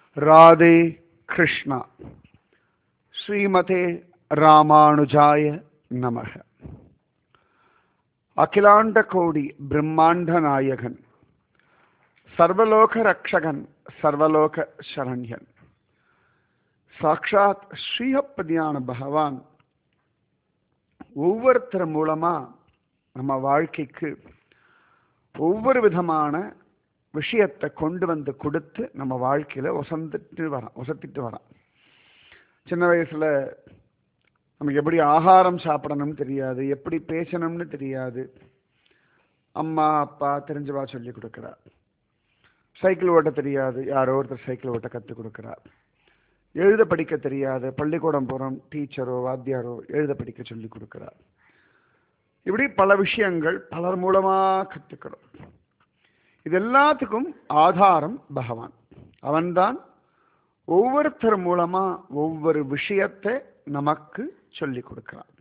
ராதே கிருஷ்ணா ஸ்ரீமதே ராமானுஜாய நமக அகிலாண்ட கோடி பிரம்மாண்ட நாயகன் சர்வலோக ரக்ஷகன் சர்வலோக சரண்யன் சாக்ஷாத் ஸ்ரீஹப்பதியான பகவான் ஒவ்வொருத்தர் மூலமா நம்ம வாழ்க்கைக்கு ஒவ்வொரு விதமான விஷயத்தை கொண்டு வந்து கொடுத்து நம்ம வாழ்க்கையில ஒசந்துட்டு வரான் ஒசத்திட்டு வரான் சின்ன வயசுல நமக்கு எப்படி ஆகாரம் சாப்பிடணும்னு தெரியாது எப்படி பேசணும்னு தெரியாது அம்மா அப்பா தெரிஞ்சவா சொல்லி கொடுக்குறா சைக்கிள் ஓட்ட தெரியாது யாரோ ஒருத்தர் சைக்கிள் ஓட்ட கற்றுக் கொடுக்குறார் எழுத படிக்க தெரியாது பள்ளிக்கூடம் போகிறோம் டீச்சரோ வாத்தியாரோ எழுத படிக்க சொல்லி கொடுக்குறார் இப்படி பல விஷயங்கள் பலர் மூலமாக கற்றுக்கிறோம் இது எல்லாத்துக்கும் ஆதாரம் பகவான் அவன்தான் ஒவ்வொருத்தர் மூலமா ஒவ்வொரு விஷயத்தை நமக்கு சொல்லி கொடுக்கிறான்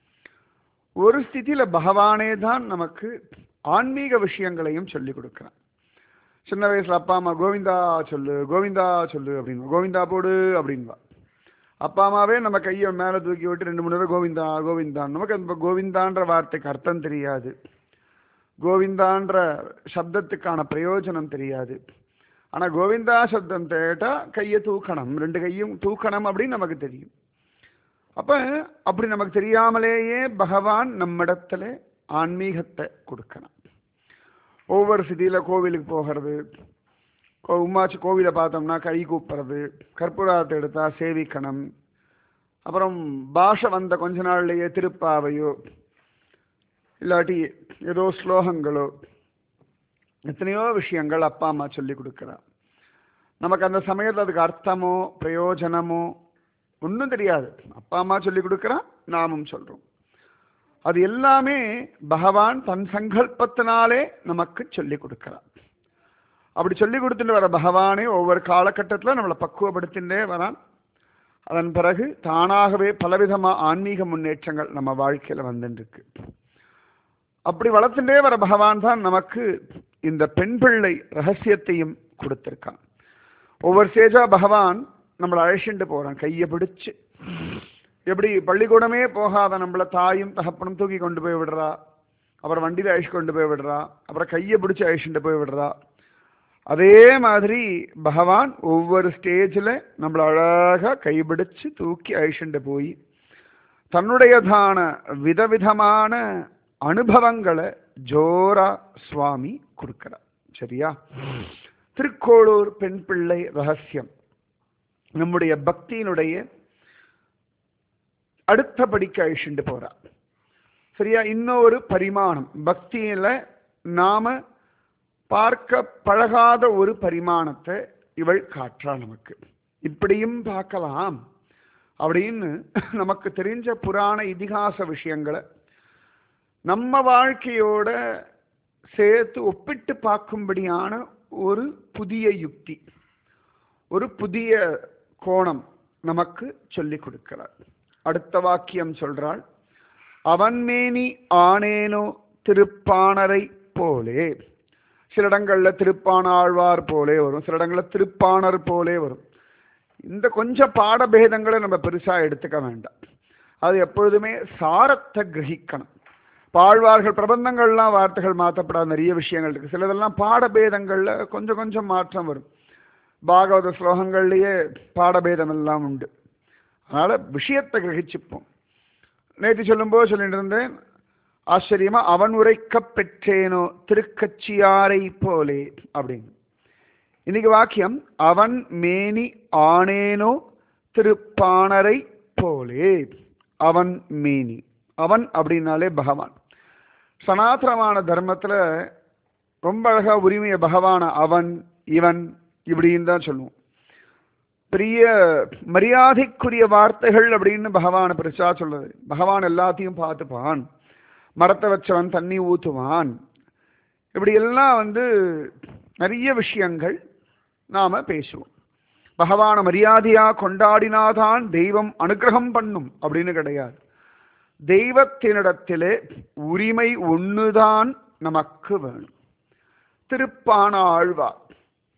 ஒரு ஸ்திதியில பகவானே தான் நமக்கு ஆன்மீக விஷயங்களையும் சொல்லி கொடுக்கிறான் சின்ன வயசுல அப்பா அம்மா கோவிந்தா சொல்லு கோவிந்தா சொல்லு அப்படின்னு கோவிந்தா போடு அப்படின்வா அப்பா அம்மாவே நம்ம கையை மேலே தூக்கி விட்டு ரெண்டு மூணு தடவை கோவிந்தா கோவிந்தான் நமக்கு அந்த கோவிந்தான்ற வார்த்தைக்கு அர்த்தம் தெரியாது கோவிந்தான்ற சப்தத்துக்கான பிரயோஜனம் தெரியாது ஆனா கோவிந்தா சப்தம் கேட்டா கையை தூக்கணும் ரெண்டு கையும் தூக்கணும் அப்படின்னு நமக்கு தெரியும் அப்ப அப்படி நமக்கு தெரியாமலேயே பகவான் நம்மிடத்துல ஆன்மீகத்தை கொடுக்கணும் ஒவ்வொரு சிதியில கோவிலுக்கு போகிறது உமாச்சு கோவிலை பார்த்தோம்னா கை கூப்புறது கற்பூரத்தை எடுத்தா சேவிக்கணும் அப்புறம் பாஷை வந்த கொஞ்ச நாள்லயே திருப்பாவையோ இல்லாட்டி ஏதோ ஸ்லோகங்களோ எத்தனையோ விஷயங்கள் அப்பா அம்மா சொல்லி கொடுக்குறா நமக்கு அந்த சமயத்தில் அதுக்கு அர்த்தமோ பிரயோஜனமோ ஒன்றும் தெரியாது அப்பா அம்மா சொல்லி கொடுக்குறா நாமும் சொல்றோம் அது எல்லாமே பகவான் தன் சங்கல்பத்தினாலே நமக்கு சொல்லி கொடுக்கிறார் அப்படி சொல்லி கொடுத்துட்டு வர பகவானே ஒவ்வொரு காலகட்டத்தில் நம்மளை பக்குவப்படுத்தின்றே வரான் அதன் பிறகு தானாகவே பலவிதமாக ஆன்மீக முன்னேற்றங்கள் நம்ம வாழ்க்கையில் வந்துருக்கு அப்படி வளர்த்துட்டே வர பகவான் தான் நமக்கு இந்த பெண் பிள்ளை ரகசியத்தையும் கொடுத்திருக்கான் ஒவ்வொரு ஸ்டேஜா பகவான் நம்மளை அழைச்சிட்டு போறான் கையை பிடிச்சு எப்படி பள்ளிக்கூடமே போகாத நம்மள தாயும் தகப்பனும் தூக்கி கொண்டு போய் விடுறா அப்புறம் வண்டியில் அழிச்சு கொண்டு போய் விடுறா அப்புறம் கையை பிடிச்சி அழிச்சுட்டு போய் விடுறா அதே மாதிரி பகவான் ஒவ்வொரு ஸ்டேஜில் நம்மளை அழகாக கைபிடிச்சு தூக்கி அழிச்சுட்டு போய் தன்னுடையதான விதவிதமான அனுபவங்களை ஜோரா சுவாமி கொடுக்கிறார் சரியா திருக்கோளூர் பெண் பிள்ளை ரகசியம் நம்முடைய பக்தியினுடைய அடுத்த படிக்க அழிச்சுட்டு போறார் சரியா இன்னொரு பரிமாணம் பக்தியில நாம பார்க்க பழகாத ஒரு பரிமாணத்தை இவள் காற்றா நமக்கு இப்படியும் பார்க்கலாம் அப்படின்னு நமக்கு தெரிஞ்ச புராண இதிகாச விஷயங்களை நம்ம வாழ்க்கையோட சேர்த்து ஒப்பிட்டு பார்க்கும்படியான ஒரு புதிய யுக்தி ஒரு புதிய கோணம் நமக்கு சொல்லிக் கொடுக்கிறார் அடுத்த வாக்கியம் சொல்றாள் அவன் மேனி ஆனேனோ திருப்பாணரை போலே சில இடங்கள்ல திருப்பானாழ்வார் போலே வரும் சில இடங்கள்ல திருப்பாணர் போலே வரும் இந்த கொஞ்சம் பாடபேதங்களை நம்ம பெருசா எடுத்துக்க வேண்டாம் அது எப்பொழுதுமே சாரத்தை கிரகிக்கணும் பாழ்வார்கள் பிரபந்தங்கள்லாம் வார்த்தைகள் மாற்றப்படாத நிறைய விஷயங்கள் இருக்கு சிலதெல்லாம் பாடபேதங்கள்ல கொஞ்சம் கொஞ்சம் மாற்றம் வரும் பாகவத ஸ்லோகங்கள்லயே பாடபேதம் எல்லாம் உண்டு அதனால விஷயத்தை கிரகிச்சுப்போம் நேற்று சொல்லும்போது சொல்லிட்டு இருந்தேன் ஆச்சரியமா அவன் உரைக்க பெற்றேனோ திருக்கச்சியாரை போலே அப்படின்னு இன்னைக்கு வாக்கியம் அவன் மேனி ஆனேனோ திருப்பாணரை போலே அவன் மேனி அவன் அப்படின்னாலே பகவான் சனாதனமான தர்மத்துல ரொம்ப அழகா உரிமைய பகவான அவன் இவன் இப்படின்னு தான் சொல்லுவோம் பெரிய மரியாதைக்குரிய வார்த்தைகள் அப்படின்னு பகவான் பெருசா சொல்றது பகவான் எல்லாத்தையும் பார்த்துப்பான் மரத்தை வச்சவன் தண்ணி ஊற்றுவான் இப்படி எல்லாம் வந்து நிறைய விஷயங்கள் நாம பேசுவோம் பகவான மரியாதையா கொண்டாடினாதான் தெய்வம் அனுகிரகம் பண்ணும் அப்படின்னு கிடையாது தெய்வத்தினிடத்திலே உரிமை ஒண்ணுதான் நமக்கு வேணும் திருப்பான ஆழ்வார்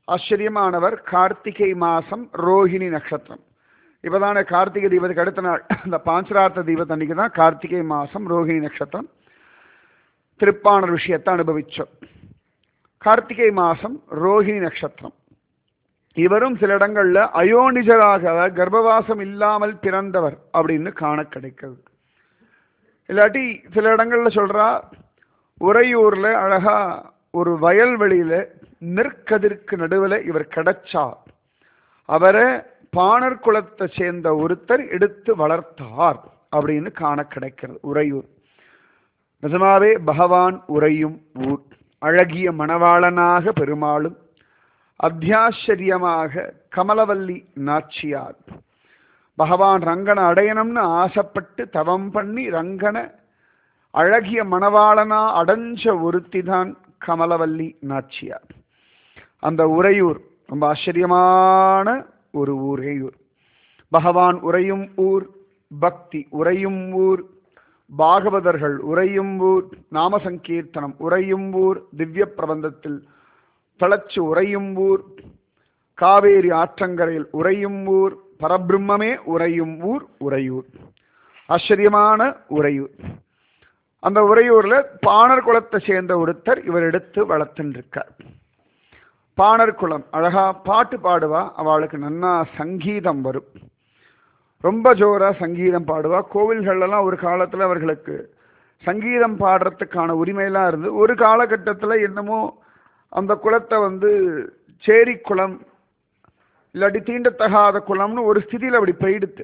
ஆச்சரியமானவர் கார்த்திகை மாசம் ரோஹிணி நட்சத்திரம் இப்பதானே கார்த்திகை தீபத்துக்கு அடுத்த நாள் இந்த பாஞ்சரார்த்த தீபத்து அன்னைக்கு தான் கார்த்திகை மாசம் ரோஹிணி நட்சத்திரம் திருப்பாணர் விஷயத்தை அனுபவிச்சோம் கார்த்திகை மாசம் ரோஹிணி நட்சத்திரம் இவரும் சில இடங்கள்ல அயோனிஜராக அதாவது கர்ப்பவாசம் இல்லாமல் பிறந்தவர் அப்படின்னு காண கிடைக்கிறது இல்லாட்டி சில இடங்கள்ல சொல்றா உறையூர்ல அழகா ஒரு வயல்வெளியில நெற்கதிர்க்கு நடுவில் இவர் கிடைச்சா அவரை பாணர் குலத்தை சேர்ந்த ஒருத்தர் எடுத்து வளர்த்தார் அப்படின்னு காண கிடைக்கிறது உறையூர் நிஜமாவே பகவான் உறையும் ஊர் அழகிய மணவாளனாக பெருமாளும் அத்தியாச்சரியமாக கமலவல்லி நாச்சியார் பகவான் ரங்கனை அடையணும்னு ஆசைப்பட்டு தவம் பண்ணி ரங்கனை அழகிய மணவாளனா அடைஞ்ச ஒருத்தி தான் கமலவல்லி நாச்சியார் அந்த உறையூர் ரொம்ப ஆச்சரியமான ஒரு ஊரையூர் பகவான் உறையும் ஊர் பக்தி உறையும் ஊர் பாகவதர்கள் உறையும் ஊர் நாம சங்கீர்த்தனம் உறையும் ஊர் திவ்ய பிரபந்தத்தில் தளச்சு உறையும் ஊர் காவேரி ஆற்றங்கரையில் உறையும் ஊர் பரபிரம்மமே உறையும் ஊர் உறையூர் ஆச்சரியமான உறையூர் அந்த உறையூர்ல பாணர் குலத்தை சேர்ந்த ஒருத்தர் இவர் எடுத்து வளர்த்துருக்கார் பாணர் குலம் அழகா பாட்டு பாடுவா அவளுக்கு நன்னா சங்கீதம் வரும் ரொம்ப ஜோரா சங்கீதம் பாடுவா கோவில்கள்லாம் ஒரு காலத்துல அவர்களுக்கு சங்கீதம் பாடுறதுக்கான உரிமையெல்லாம் இருந்து ஒரு காலகட்டத்தில் என்னமோ அந்த குலத்தை வந்து சேரி குளம் இல்லாட்டி தீண்டத்தகாத குளம்னு ஒரு ஸ்திதியில் அப்படி போயிடுத்து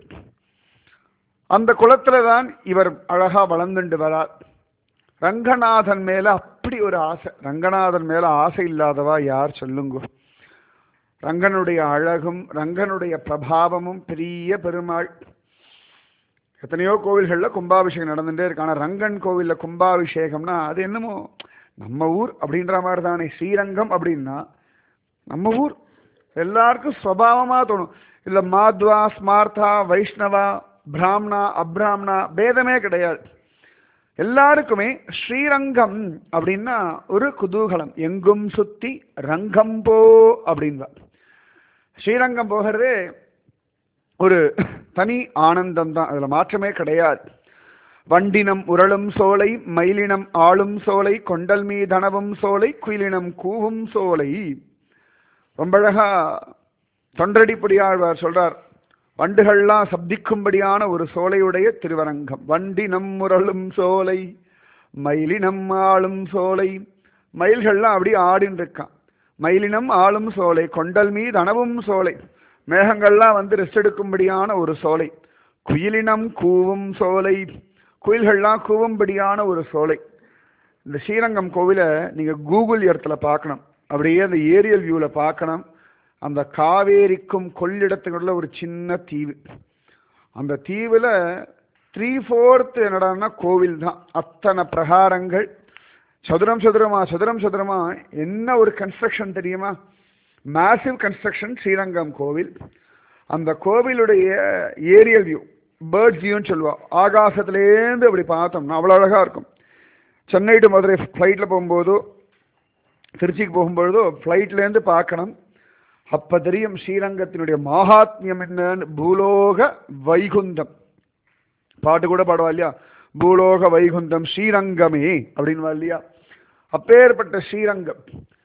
அந்த குளத்துல தான் இவர் அழகா வளர்ந்துண்டு வரார் ரங்கநாதன் மேல அப்படி ஒரு ஆசை ரங்கநாதன் மேல ஆசை இல்லாதவா யார் சொல்லுங்க ரங்கனுடைய அழகும் ரங்கனுடைய பிரபாவமும் பெரிய பெருமாள் எத்தனையோ கோவில்கள்ல கும்பாபிஷேகம் நடந்துட்டே இருக்கு ஆனா ரங்கன் கோவில்ல கும்பாபிஷேகம்னா அது என்னமோ நம்ம ஊர் அப்படின்ற மாதிரி தானே ஸ்ரீரங்கம் அப்படின்னா நம்ம ஊர் எல்லாருக்கும் சுவாவமா தோணும் இல்ல மாத்வா ஸ்மார்த்தா வைஷ்ணவா பிராமணா அப்ராம்னா பேதமே கிடையாது எல்லாருக்குமே ஸ்ரீரங்கம் அப்படின்னா ஒரு குதூகலம் எங்கும் சுத்தி ரங்கம் போ அப்படின்பா ஸ்ரீரங்கம் போகிறதே ஒரு தனி ஆனந்தம் தான் அதுல மாற்றமே கிடையாது வண்டினம் உரளும் சோலை மயிலினம் ஆளும் சோலை கொண்டல் மீதனவும் சோலை குயிலினம் கூவும் சோலை ரொம்ப அழகா தொண்டடிப்படியாழ்வார் சொல்றார் வண்டுகள்லாம் சப்திக்கும்படியான ஒரு சோலையுடைய திருவரங்கம் வண்டினம் முரளும் சோலை மயிலினம் ஆளும் சோலை மயில்கள்லாம் அப்படியே ஆடின்னு இருக்கான் மயிலினம் ஆளும் சோலை கொண்டல் மீது அணவும் சோலை மேகங்கள்லாம் வந்து ரெஸ்ட் எடுக்கும்படியான ஒரு சோலை குயிலினம் கூவும் சோலை குயில்கள்லாம் கூவும்படியான ஒரு சோலை இந்த ஸ்ரீரங்கம் கோவிலை நீங்க கூகுள் இடத்துல பார்க்கணும் அப்படியே அந்த ஏரியல் வியூல பார்க்கணும் அந்த காவேரிக்கும் கொள்ளிடத்துக்குள்ள ஒரு சின்ன தீவு அந்த தீவுல த்ரீ ஃபோர்த் என்னடான்னா கோவில் தான் அத்தனை பிரகாரங்கள் சதுரம் சதுரமா சதுரம் சதுரமா என்ன ஒரு கன்ஸ்ட்ரக்ஷன் தெரியுமா மேசிவ் கன்ஸ்ட்ரக்ஷன் ஸ்ரீரங்கம் கோவில் அந்த கோவிலுடைய ஏரியல் வியூ பேர்ட்ஸ் வியூன்னு சொல்லுவா ஆகாசத்துலேருந்து அப்படி பார்த்தோம்னா அவ்வளோ அழகா இருக்கும் சென்னை டு மதுரை ஃப்ளைட்டில் போகும்போதோ திருச்சிக்கு போகும்பொழுதோ ஃப்ளைட்லேருந்து பார்க்கணும் அப்ப தெரியும் ஸ்ரீரங்கத்தினுடைய மகாத்மியம் என்னன்னு பூலோக வைகுந்தம் பாட்டு கூட பாடுவா இல்லையா பூலோக வைகுந்தம் ஸ்ரீரங்கமே அப்படின்வா இல்லையா அப்பேற்பட்ட ஸ்ரீரங்கம்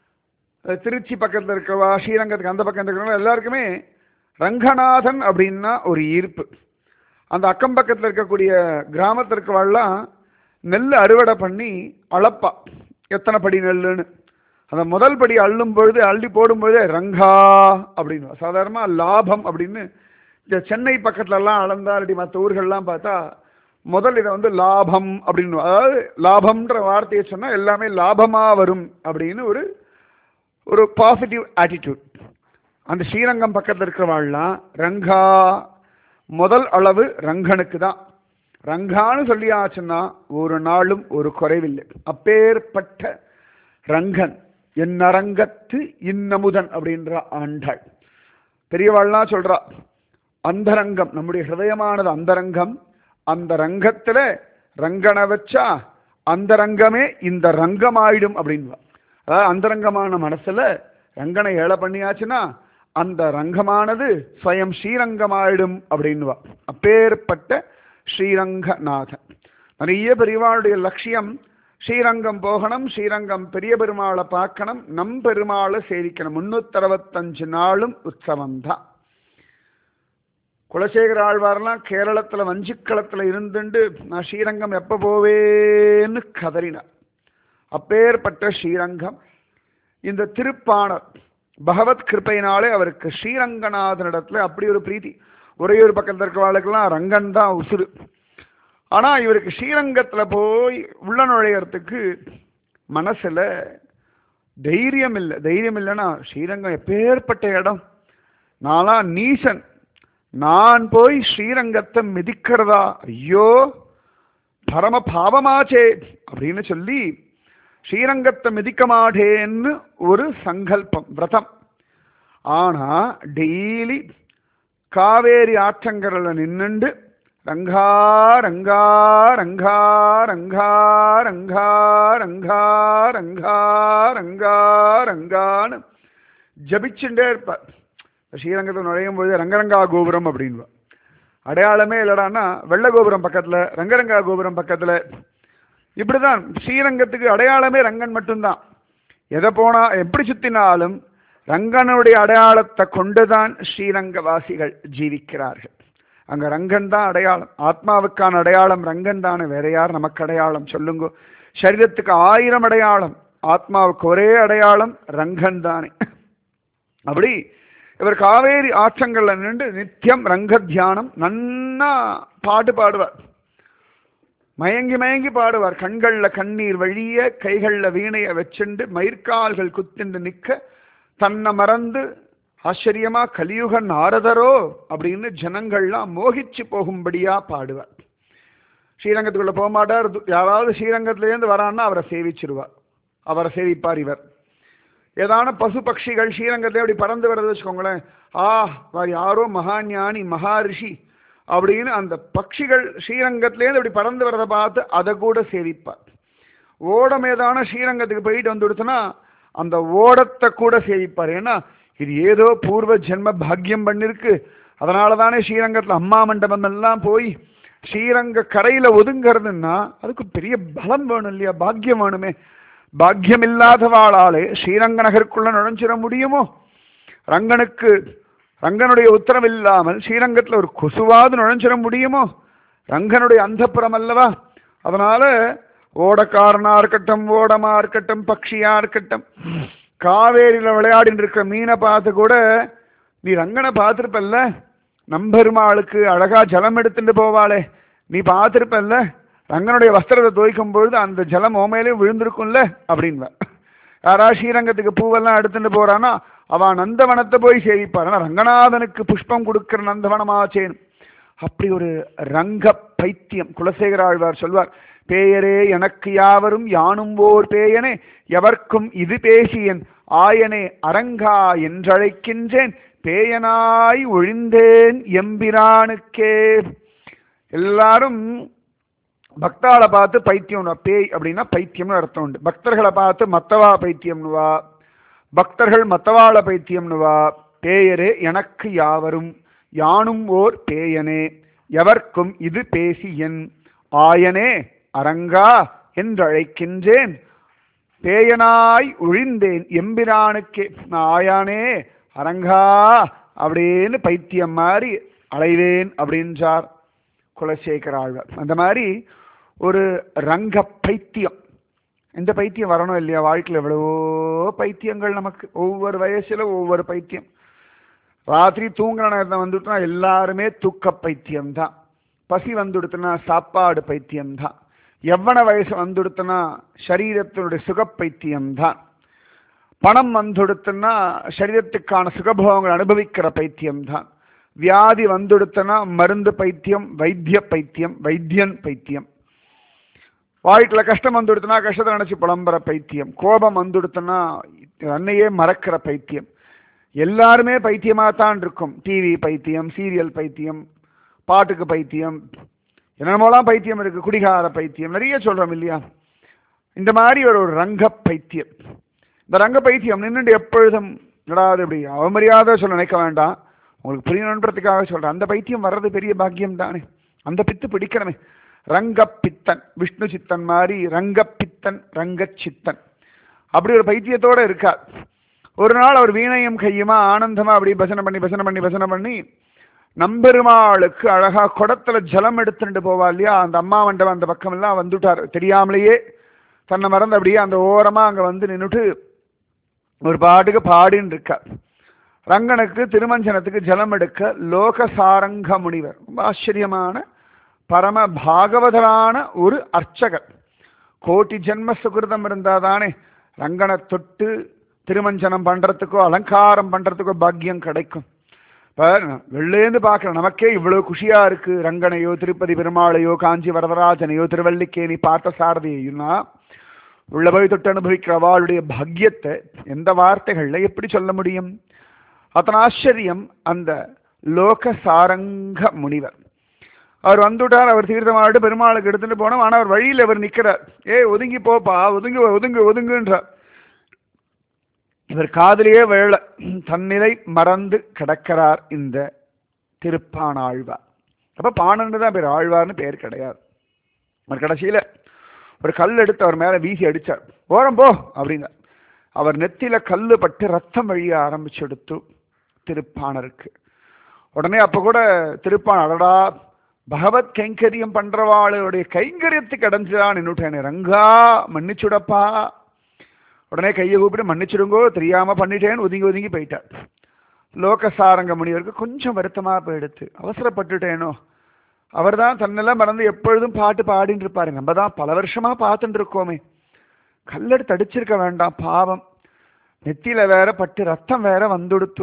அது திருச்சி பக்கத்தில் இருக்கவா ஸ்ரீரங்கத்துக்கு அந்த பக்கம் இருக்கிறவங்க எல்லாருக்குமே ரங்கநாதன் அப்படின்னா ஒரு ஈர்ப்பு அந்த அக்கம் பக்கத்தில் இருக்கக்கூடிய கிராமத்தில் இருக்கவாள்லாம் நெல் அறுவடை பண்ணி அளப்பா எத்தனை படி நெல்லுன்னு அந்த முதல் படி அள்ளும் பொழுது அள்ளி போடும் பொழுதே ரங்கா அப்படின்னு சாதாரணமாக லாபம் அப்படின்னு இந்த சென்னை பக்கத்துலலாம் அளந்தா இல்லாட்டி மற்ற ஊர்கள்லாம் பார்த்தா முதல் இதை வந்து லாபம் அப்படின்னு அதாவது லாபம்ன்ற வார்த்தையை சொன்னால் எல்லாமே லாபமாக வரும் அப்படின்னு ஒரு ஒரு பாசிட்டிவ் ஆட்டிடியூட் அந்த ஸ்ரீரங்கம் பக்கத்தில் இருக்கிறவாள்லாம் ரங்கா முதல் அளவு ரங்கனுக்கு தான் ரங்கான்னு சொல்லியாச்சுன்னா ஒரு நாளும் ஒரு குறைவில்லை அப்பேற்பட்ட ரங்கன் என் அரங்கத்து இன்னமுதன் அப்படின்ற ஆண்டாள் பெரியவாள்லாம் சொல்றா அந்தரங்கம் நம்முடைய ஹிருதயமானது அந்தரங்கம் அந்த ரங்கத்துல ரங்கனை வச்சா அந்த ரங்கமே இந்த ரங்கமாயிடும் அப்படின்வா அதாவது அந்தரங்கமான மனசுல ரங்கனை ஏழை பண்ணியாச்சுன்னா அந்த ரங்கமானது ஸ்வயம் ஸ்ரீரங்கமாயிடும் அப்படின்வா அப்பேற்பட்ட ஸ்ரீரங்கநாதன் நிறைய பெரியவாளுடைய லட்சியம் ஸ்ரீரங்கம் போகணும் ஸ்ரீரங்கம் பெரிய பெருமாளை பார்க்கணும் நம் பெருமாளை சேவிக்கணும் முன்னூத்தறுபத்தஞ்சு நாளும் உற்சவம் தான் குலசேகர ஆழ்வார்லாம் கேரளத்துல வஞ்சிக்களத்துல இருந்துண்டு நான் ஸ்ரீரங்கம் எப்ப போவேன்னு கதறினார் அப்பேற்பட்ட ஸ்ரீரங்கம் இந்த திருப்பாணர் பகவத் கிருப்பையினாலே அவருக்கு ஸ்ரீரங்கநாதனிடத்துல அப்படி ஒரு பிரீத்தி ஒரே ஒரு பக்கத்தில் இருக்கிறவாளுக்கெல்லாம் ரங்கன் தான் உசுறு ஆனா இவருக்கு ஸ்ரீரங்கத்துல போய் உள்ள நுழையறதுக்கு மனசுல தைரியம் இல்லை தைரியம் இல்லைன்னா ஸ்ரீரங்கம் எப்பேற்பட்ட இடம் நானா நீசன் நான் போய் ஸ்ரீரங்கத்தை மிதிக்கிறதா ஐயோ பரம பாவமாச்சே அப்படின்னு சொல்லி ஸ்ரீரங்கத்தை மிதிக்க மாட்டேன்னு ஒரு சங்கல்பம் விரதம் ஆனா டெய்லி காவேரி ஆற்றங்கரில் நின்னுண்டு ரங்கா ரங்கா ரங்கா ரங்கா ரங்கா ரங்கா ரங்கா ரங்கா ரங்கான்னு ஜபிச்சுட்டே இருப்பார் ஸ்ரீரங்கத்தில் நுழையும் பொழுது ரங்கரங்கா கோபுரம் அப்படின்வா அடையாளமே இல்லடான்னா வெள்ள கோபுரம் பக்கத்துல ரங்கரங்கா கோபுரம் பக்கத்துல இப்படிதான் ஸ்ரீரங்கத்துக்கு அடையாளமே ரங்கன் மட்டும்தான் எதை போனா எப்படி சுத்தினாலும் ரங்கனுடைய அடையாளத்தை கொண்டுதான் ஸ்ரீரங்க வாசிகள் ஜீவிக்கிறார்கள் அங்க ரங்கன் தான் அடையாளம் ஆத்மாவுக்கான அடையாளம் ரங்கன் தானே வேற யார் நமக்கு அடையாளம் சொல்லுங்க சரீரத்துக்கு ஆயிரம் அடையாளம் ஆத்மாவுக்கு ஒரே அடையாளம் ரங்கன் தானே அப்படி இவர் காவேரி ஆற்றங்கள்ல நின்று நித்தியம் ரங்க தியானம் நன்னா பாட்டு பாடுவார் மயங்கி மயங்கி பாடுவார் கண்கள்ல கண்ணீர் வழிய கைகள்ல வீணைய வச்சுண்டு மயிர்கால்கள் குத்திண்டு நிக்க தன்னை மறந்து ஆச்சரியமா கலியுக நாரதரோ அப்படின்னு ஜனங்கள்லாம் மோகிச்சு போகும்படியா பாடுவார் ஸ்ரீரங்கத்துக்குள்ள போக மாட்டார் யாராவது ஸ்ரீரங்கத்திலேருந்து வரான்னா அவரை சேவிச்சிருவார் அவரை சேவிப்பார் இவர் ஏதான பசு பட்சிகள் ஸ்ரீரங்கத்தில் அப்படி பறந்து வர்றது வச்சுக்கோங்களேன் ஆ வார் யாரோ மகாஞானி மகாரிஷி அப்படின்னு அந்த பட்சிகள் ஸ்ரீரங்கத்திலேருந்து இப்படி பறந்து வர்றதை பார்த்து அதை கூட சேவிப்பார் ஓடம் ஏதான ஸ்ரீரங்கத்துக்கு போயிட்டு வந்து கொடுத்தனா அந்த ஓடத்தை கூட சேவிப்பார் ஏன்னா இது ஏதோ பூர்வ ஜென்ம பாக்கியம் பண்ணிருக்கு அதனால தானே ஸ்ரீரங்கத்தில் அம்மா மண்டபம் எல்லாம் போய் ஸ்ரீரங்க கரையில ஒதுங்கிறதுன்னா அதுக்கு பெரிய பலம் வேணும் இல்லையா பாக்கியம் வேணுமே பாக்கியம் இல்லாதவாளாலே ஸ்ரீரங்க நகருக்குள்ள நுழைஞ்சிட முடியுமோ ரங்கனுக்கு ரங்கனுடைய உத்தரவு இல்லாமல் ஸ்ரீரங்கத்தில் ஒரு கொசுவாவது நுழைஞ்சிட முடியுமோ ரங்கனுடைய அந்தப்புறம் அல்லவா அதனால ஓடக்காரனா இருக்கட்டும் ஓடமா இருக்கட்டும் பக்ஷியா இருக்கட்டும் காவேரியில விளையாடிட்டு இருக்கிற மீனை பார்த்து கூட நீ ரங்கனை பார்த்துருப்பல்ல நம்பெருமாளுக்கு அழகா ஜலம் எடுத்துட்டு போவாளே நீ பார்த்துருப்பல்ல ரங்கனுடைய வஸ்திரத்தை துவைக்கும் பொழுது அந்த ஜலம் ஓமையிலே விழுந்திருக்கும்ல அப்படின்வா யாரா ஸ்ரீரங்கத்துக்கு பூவெல்லாம் எடுத்துட்டு போறானா அவன் நந்தவனத்தை போய் சேவிப்பார் ஆனா ரங்கநாதனுக்கு புஷ்பம் கொடுக்கிற நந்தவனமாச்சேன் அப்படி ஒரு ரங்க பைத்தியம் குலசேகர ஆழ்வார் சொல்வார் பேயரே எனக்கு யாவரும் யானும் ஓர் பேயனே எவர்க்கும் இது பேசியன் ஆயனே அரங்கா என்றழைக்கின்றேன் பேயனாய் ஒழிந்தேன் எம்பிரானுக்கே எல்லாரும் பக்தாளை பார்த்து பைத்தியம்னு பேய் அப்படின்னா பைத்தியம்னு அர்த்தம் உண்டு பக்தர்களை பார்த்து மத்தவா பைத்தியம்னுவா பக்தர்கள் மத்தவாள பைத்தியம்னுவா பேயரே எனக்கு யாவரும் யானும் ஓர் பேயனே எவர்க்கும் இது பேசி என் ஆயனே அரங்கா என்றழைக்கின்றேன் பேயனாய் ஒழிந்தேன் எம்பிரானுக்கே நான் ஆயானே அரங்கா அப்படின்னு பைத்தியம் மாதிரி அலைவேன் அப்படின்றார் குலசேகர ஆழ்வார் அந்த மாதிரி ஒரு ரங்க பைத்தியம் இந்த பைத்தியம் வரணும் இல்லையா வாழ்க்கையில் எவ்வளவோ பைத்தியங்கள் நமக்கு ஒவ்வொரு வயசுல ஒவ்வொரு பைத்தியம் ராத்திரி தூங்குற நேரத்தில் வந்துட்டுனா எல்லாருமே தூக்க பைத்தியம் தான் பசி வந்துடுத்துனா சாப்பாடு பைத்தியம் தான் எவ்வன வயசு வந்துடுத்துனா சரீரத்தினுடைய சுக பைத்தியம் தான் பணம் வந்துடுத்துனா சரீரத்துக்கான சுகபோகங்கள் அனுபவிக்கிற பைத்தியம் தான் வியாதி வந்துடுத்துனா மருந்து பைத்தியம் வைத்திய பைத்தியம் வைத்தியன் பைத்தியம் வாழ்க்கையில் கஷ்டம் வந்துடுத்துனா கஷ்டத்தை நினைச்சு புலம்புற பைத்தியம் கோபம் வந்துடுத்துனா அன்னையே மறக்கிற பைத்தியம் எல்லாருமே பைத்தியமாக தான் இருக்கும் டிவி பைத்தியம் சீரியல் பைத்தியம் பாட்டுக்கு பைத்தியம் என்னென்னமோலாம் பைத்தியம் இருக்கு குடிகார பைத்தியம் நிறைய சொல்றோம் இல்லையா இந்த மாதிரி ஒரு ஒரு ரங்க பைத்தியம் இந்த ரங்க பைத்தியம் நின்றுட்டு எப்பொழுதும் என்னடா அது இப்படி அவமரியாதை சொல்ல நினைக்க வேண்டாம் உங்களுக்கு புரியணுன்றதுக்காக சொல்றேன் அந்த பைத்தியம் வர்றது பெரிய பாக்கியம் தானே அந்த பித்து பிடிக்கணுமே ரங்கப்பித்தன் விஷ்ணு சித்தன் மாதிரி ரங்கப்பித்தன் ரங்கச்சித்தன் அப்படி ஒரு பைத்தியத்தோட இருக்கார் ஒரு நாள் அவர் வீணையும் கையுமா ஆனந்தமா அப்படி பசனை பண்ணி பசனை பண்ணி பசனை பண்ணி நம்பெருமாளுக்கு அழகா குடத்துல ஜலம் எடுத்துட்டு போவா இல்லையா அந்த அம்மா மண்டபம் அந்த பக்கம் எல்லாம் வந்துட்டார் தெரியாமலேயே தன்னை மறந்து அப்படியே அந்த ஓரமா அங்க வந்து நின்னுட்டு ஒரு பாட்டுக்கு பாடின்னு இருக்கார் ரங்கனுக்கு திருமஞ்சனத்துக்கு ஜலம் எடுக்க லோகசாரங்க முனிவர் ரொம்ப ஆச்சரியமான பரம பாகவதரான ஒரு அர்ச்சகர் கோட்டி ஜென்ம சுகிருதம் இருந்தாதானே ரங்கனை தொட்டு திருமஞ்சனம் பண்றதுக்கோ அலங்காரம் பண்றதுக்கோ பாக்கியம் கிடைக்கும் இப்போ வெளிலேருந்து பார்க்குற நமக்கே இவ்வளவு குஷியா இருக்கு ரங்கனையோ திருப்பதி பெருமாளையோ காஞ்சி வரதராஜனையோ திருவல்லிக்கேணி பார்த்த சாரதியையும்னா உள்ள போய் தொட்டு அனுபவிக்கிற அவளுடைய பாக்கியத்தை எந்த வார்த்தைகள்ல எப்படி சொல்ல முடியும் அத்தனை ஆச்சரியம் அந்த லோக சாரங்க முனிவர் அவர் வந்துட்டார் அவர் தீர்த்தமாட்டு பெருமாளுக்கு எடுத்துட்டு போனோம் ஆனால் அவர் வழியில் அவர் நிற்கிறார் ஏ ஒதுங்கி போப்பா ஒதுங்கு ஒதுங்கு ஒதுங்குன்றார் இவர் காதலியே வேள தன்னிலை மறந்து கிடக்கிறார் இந்த திருப்பானாழ்வார் அப்ப பாணன்னு தான் பேர் ஆழ்வார்னு பேர் கிடையாது அவர் கடைசியில ஒரு கல் எடுத்து அவர் மேல வீசி அடிச்சார் ஓரம் போ அப்படிங்க அவர் நெத்தியில கல்லு பட்டு ரத்தம் வழிய ஆரம்பிச்சு எடுத்து திருப்பாணருக்கு உடனே அப்ப கூட திருப்பான் அடடா பகவத் கைங்கரியம் பண்றவாளுடைய கைங்கரியத்துக்கு அடைஞ்சுதான் நின்னுட்டேன் ரங்கா மன்னிச்சுடப்பா உடனே கையை கூப்பிட்டு மன்னிச்சிடுங்கோ தெரியாம பண்ணிட்டேன்னு ஒதுங்கி ஒதுங்கி போயிட்டார் லோகசாரங்க முனிவருக்கு கொஞ்சம் வருத்தமா போயிடுத்து அவசரப்பட்டுட்டேனோ அவர் தான் தன்னெல்லாம் மறந்து எப்பொழுதும் பாட்டு பாடின்னு இருப்பாரு நம்ம தான் பல வருஷமா பார்த்துட்டு இருக்கோமே கல்லெடுத்து அடிச்சிருக்க வேண்டாம் பாவம் நெத்தியில வேற பட்டு ரத்தம் வேற வந்துடுத்து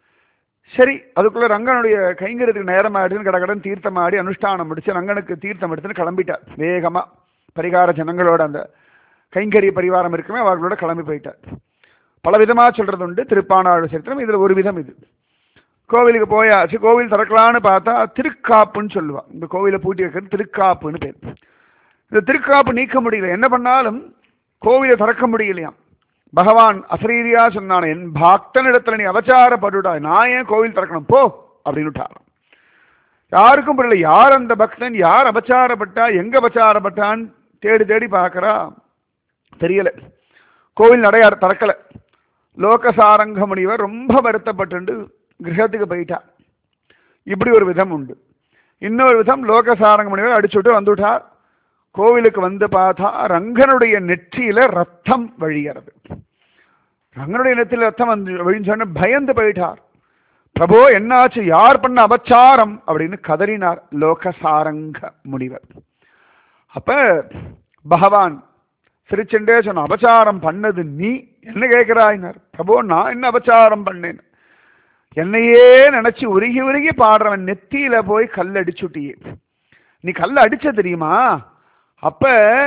சரி அதுக்குள்ள ரங்கனுடைய கைங்கரியத்துக்கு நேரம் ஆயிடுன்னு கடகடன் தீர்த்தம் ஆடி அனுஷ்டானம் முடிச்சு ரங்கனுக்கு தீர்த்தம் எடுத்துன்னு கிளம்பிட்டார் வேகமா பரிகார ஜனங்களோட அந்த கைங்கரிய பரிவாரம் இருக்குமே அவர்களோட கிளம்பி போயிட்டார் பல விதமா சொல்றது உண்டு திருப்பானாழ் சரித்திரம் இதுல ஒரு விதம் இது கோவிலுக்கு போயாச்சு கோவில் திறக்கலான்னு பார்த்தா திருக்காப்புன்னு சொல்லுவா இந்த கோவிலை பூட்டி வைக்கிறது திருக்காப்புன்னு பேர் இந்த திருக்காப்பு நீக்க முடியல என்ன பண்ணாலும் கோவிலை திறக்க முடியலையாம் பகவான் அசரீரியா சொன்னான் என் பக்தனிடத்துல நீ அவச்சாரப்பட்டுட்டாய் நான் ஏன் கோவில் திறக்கணும் போ அப்படின்னு விட்டாராம் யாருக்கும் புரியல யார் அந்த பக்தன் யார் அபச்சாரப்பட்டா எங்க அபச்சாரப்பட்டான்னு தேடி தேடி பார்க்கறா தெரியல கோவில் நடையார் திறக்கல லோகசாரங்க முனிவர் ரொம்ப வருத்தப்பட்டு கிரகத்துக்கு போயிட்டார் இப்படி ஒரு விதம் உண்டு இன்னொரு விதம் லோகசாரங்க முனிவர் அடிச்சுட்டு வந்துட்டார் கோவிலுக்கு வந்து பார்த்தா ரங்கனுடைய நெற்றியில ரத்தம் வழிகிறது ரங்கனுடைய நெற்றியில ரத்தம் வந்து வழின்னு சொன்ன பயந்து போயிட்டார் பிரபோ என்னாச்சு யார் பண்ண அபச்சாரம் அப்படின்னு கதறினார் லோகசாரங்க முனிவர் அப்ப பகவான் சிரிச்சுண்டே சொன்ன அபச்சாரம் பண்ணது நீ என்ன கேட்கிறாயினார் பிரபு நான் என்ன அபச்சாரம் பண்ணேன் என்னையே நினைச்சு உருகி உருகி பாடுறவன் நெத்தியில போய் கல் அடிச்சுட்டியே நீ கல் அடிச்ச தெரியுமா அப்ப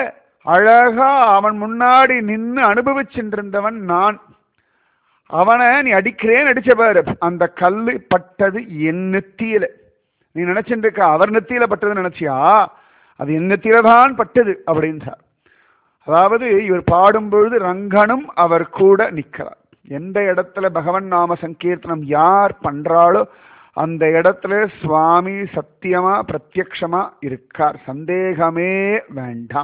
அழகா அவன் முன்னாடி நின்னு அனுபவிச்சுட்டு நான் அவனை நீ அடிக்கிறேன் அடிச்ச பாரு அந்த கல்லு பட்டது என் நெத்தியில நீ நினைச்சுட்டு இருக்க அவர் நெத்தியில பட்டதுன்னு நினைச்சியா அது என் நெத்தியில தான் பட்டது அப்படின்றார் அதாவது இவர் பாடும்பொழுது ரங்கனும் அவர் கூட நிற்கிறார் எந்த இடத்துல பகவன் நாம சங்கீர்த்தனம் யார் பண்றாளோ அந்த இடத்துல சுவாமி சத்தியமா பிரத்யக்ஷமா இருக்கார் சந்தேகமே வேண்டாம்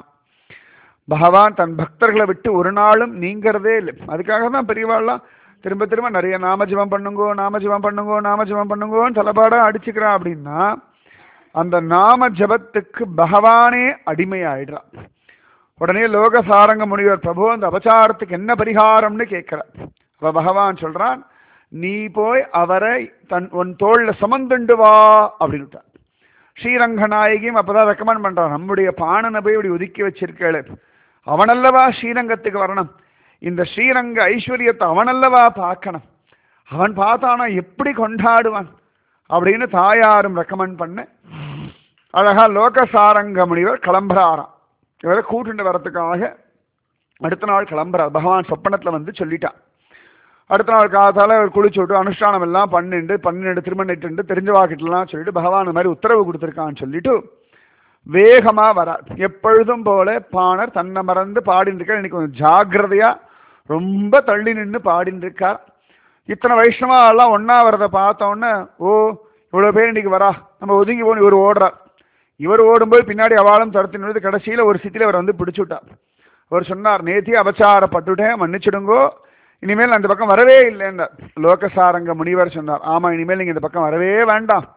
பகவான் தன் பக்தர்களை விட்டு ஒரு நாளும் நீங்கிறதே இல்லை அதுக்காக தான் பெரியவாள்லாம் திரும்ப திரும்ப நிறைய நாமஜபம் பண்ணுங்கோ நாமஜபம் பண்ணுங்கோ நாமஜபம் பண்ணுங்கோன்னு தலைப்பாடா அடிச்சுக்கிறான் அப்படின்னா அந்த நாம ஜபத்துக்கு பகவானே அடிமையாயிடுறான் உடனே லோக சாரங்க முனிவர் பிரபு அந்த அபச்சாரத்துக்கு என்ன பரிகாரம்னு கேட்கிறார் அப்ப பகவான் சொல்றான் நீ போய் அவரை தன் உன் தோல்ல சுமந்துண்டு வா அப்படின்னுட்டார் ஸ்ரீரங்க நாயகியும் அப்பதான் ரெக்கமெண்ட் பண்றான் நம்முடைய பாணனை போய் இப்படி ஒதுக்கி வச்சிருக்கேளு அவனல்லவா ஸ்ரீரங்கத்துக்கு வரணும் இந்த ஸ்ரீரங்க ஐஸ்வர்யத்தை அவனல்லவா பார்க்கணும் அவன் பார்த்தானா எப்படி கொண்டாடுவான் அப்படின்னு தாயாரும் ரெக்கமெண்ட் பண்ண அழகா லோகசாரங்க முனிவர் கிளம்புறாராம் இவரை கூட்டுண்டு வரத்துக்காக அடுத்த நாள் கிளம்புறார் பகவான் சொப்பனத்துல வந்து சொல்லிட்டான் அடுத்த நாள் காலத்தால அவர் குளிச்சு விட்டு அனுஷ்டானம் எல்லாம் பண்ணிண்டு பன்னெண்டு திருமணிட்டு தெரிஞ்ச வாக்கிட்டலாம் சொல்லிட்டு பகவான் இந்த மாதிரி உத்தரவு கொடுத்துருக்கான்னு சொல்லிட்டு வேகமா வரார் எப்பொழுதும் போல பாணர் தன்னை மறந்து பாடின்னு இருக்கார் இன்னைக்கு கொஞ்சம் ஜாக்கிரதையா ரொம்ப தள்ளி நின்று பாடின்னு இருக்கார் இத்தனை வைஷ்ணவா எல்லாம் ஒன்னா வரதை பார்த்த உடனே ஓ இவ்வளவு பேர் இன்னைக்கு வரா நம்ம ஒதுங்கி போன இவர் ஓடுறார் இவர் ஓடும்போது பின்னாடி அவாளும் துரத்தி நிறுத்தி கடைசியில ஒரு சித்தில அவர் வந்து பிடிச்சு விட்டார் அவர் சொன்னார் நேத்தி அபச்சாரப்பட்டுட்டேன் மன்னிச்சிடுங்கோ இனிமேல் நான் இந்த பக்கம் வரவே இல்லைன்னார் லோகசாரங்க முனிவர் சொன்னார் ஆமா இனிமேல் நீங்க இந்த பக்கம் வரவே வேண்டாம்